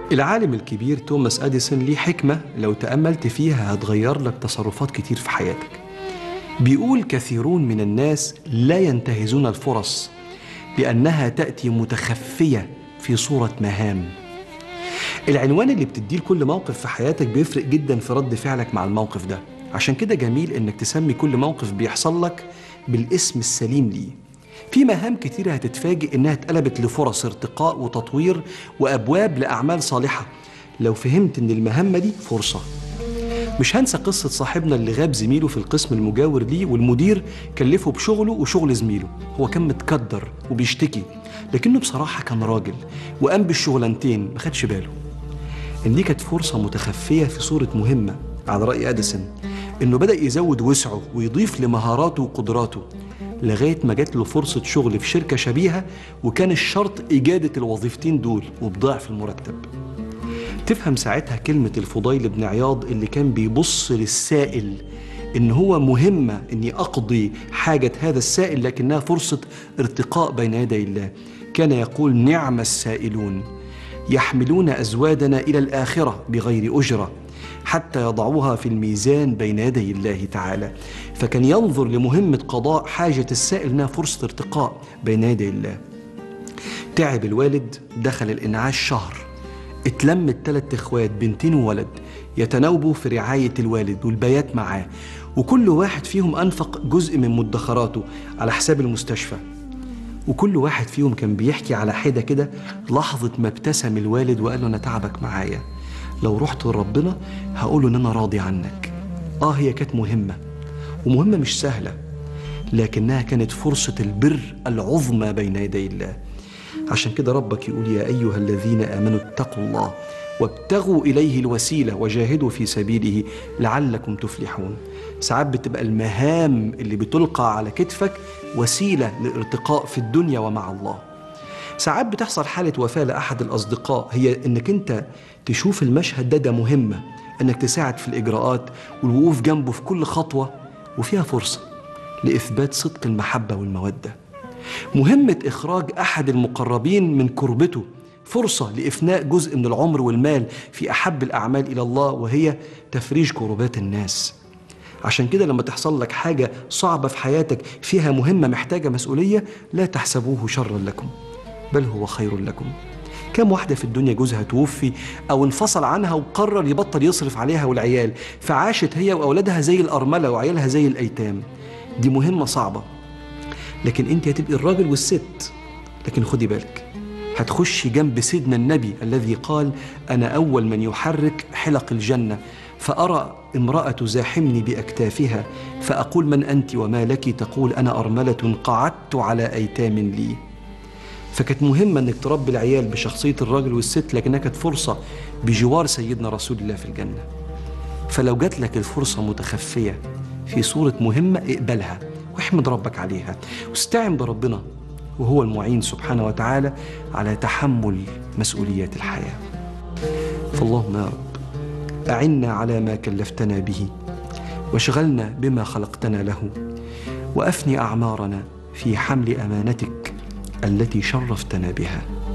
العالم الكبير توماس أديسون ليه حكمة لو تأملت فيها هتغير لك تصرفات كتير في حياتك بيقول كثيرون من الناس لا ينتهزون الفرص لأنها تأتي متخفية في صورة مهام العنوان اللي بتديه لكل موقف في حياتك بيفرق جدا في رد فعلك مع الموقف ده عشان كده جميل انك تسمي كل موقف بيحصل لك بالاسم السليم ليه في مهام كتيرة هتتفاجئ انها اتقلبت لفرص ارتقاء وتطوير وابواب لاعمال صالحة لو فهمت ان المهمة دي فرصة مش هنسى قصة صاحبنا اللي غاب زميله في القسم المجاور ليه والمدير كلفه بشغله وشغل زميله هو كان متكدر وبيشتكي لكنه بصراحة كان راجل وقام بالشغلانتين ما خدش باله إن دي كانت فرصة متخفية في صورة مهمة على رأي أديسون إنه بدأ يزود وسعه ويضيف لمهاراته وقدراته لغاية ما جات له فرصة شغل في شركة شبيهة وكان الشرط إجادة الوظيفتين دول وبضعف المرتب تفهم ساعتها كلمة الفضيل بن عياض اللي كان بيبص للسائل إن هو مهمة إني أقضي حاجة هذا السائل لكنها فرصة ارتقاء بين يدي الله كان يقول نعم السائلون يحملون أزوادنا إلى الآخرة بغير أجرة حتى يضعوها في الميزان بين يدي الله تعالى فكان ينظر لمهمة قضاء حاجة السائل إنها فرصة ارتقاء بين يدي الله تعب الوالد دخل الإنعاش شهر اتلم التلات اخوات بنتين وولد يتناوبوا في رعاية الوالد والبيات معاه وكل واحد فيهم أنفق جزء من مدخراته على حساب المستشفى وكل واحد فيهم كان بيحكي على حدة كده لحظة ما ابتسم الوالد وقال له أنا تعبك معايا لو رحت لربنا هقوله إن أنا راضي عنك آه هي كانت مهمة ومهمة مش سهلة لكنها كانت فرصة البر العظمى بين يدي الله عشان كده ربك يقول يا أيها الذين آمنوا اتقوا الله وابتغوا إليه الوسيلة وجاهدوا في سبيله لعلكم تفلحون ساعات بتبقى المهام اللي بتلقى على كتفك وسيلة للارتقاء في الدنيا ومع الله ساعات بتحصل حالة وفاة لأحد الأصدقاء هي إنك أنت تشوف المشهد ده ده مهمة إنك تساعد في الإجراءات والوقوف جنبه في كل خطوة وفيها فرصة لإثبات صدق المحبة والمودة مهمة إخراج أحد المقربين من كربته فرصة لإفناء جزء من العمر والمال في أحب الأعمال إلى الله وهي تفريج كربات الناس عشان كده لما تحصل لك حاجة صعبة في حياتك فيها مهمة محتاجة مسؤولية لا تحسبوه شرا لكم بل هو خير لكم كم واحدة في الدنيا جوزها توفي أو انفصل عنها وقرر يبطل يصرف عليها والعيال فعاشت هي وأولادها زي الأرملة وعيالها زي الأيتام دي مهمة صعبة لكن انت هتبقي الراجل والست لكن خدي بالك هتخشي جنب سيدنا النبي الذي قال انا اول من يحرك حلق الجنه فارى امراه تزاحمني باكتافها فاقول من انت وما لك تقول انا ارمله قعدت على ايتام لي فكانت مهمة انك تربي العيال بشخصية الراجل والست لكنها كانت فرصة بجوار سيدنا رسول الله في الجنة فلو جات لك الفرصة متخفية في صورة مهمة اقبلها واحمد ربك عليها واستعن بربنا وهو المعين سبحانه وتعالى على تحمل مسؤوليات الحياة فاللهم يا رب أعنا على ما كلفتنا به واشغلنا بما خلقتنا له وأفني أعمارنا في حمل أمانتك التي شرفتنا بها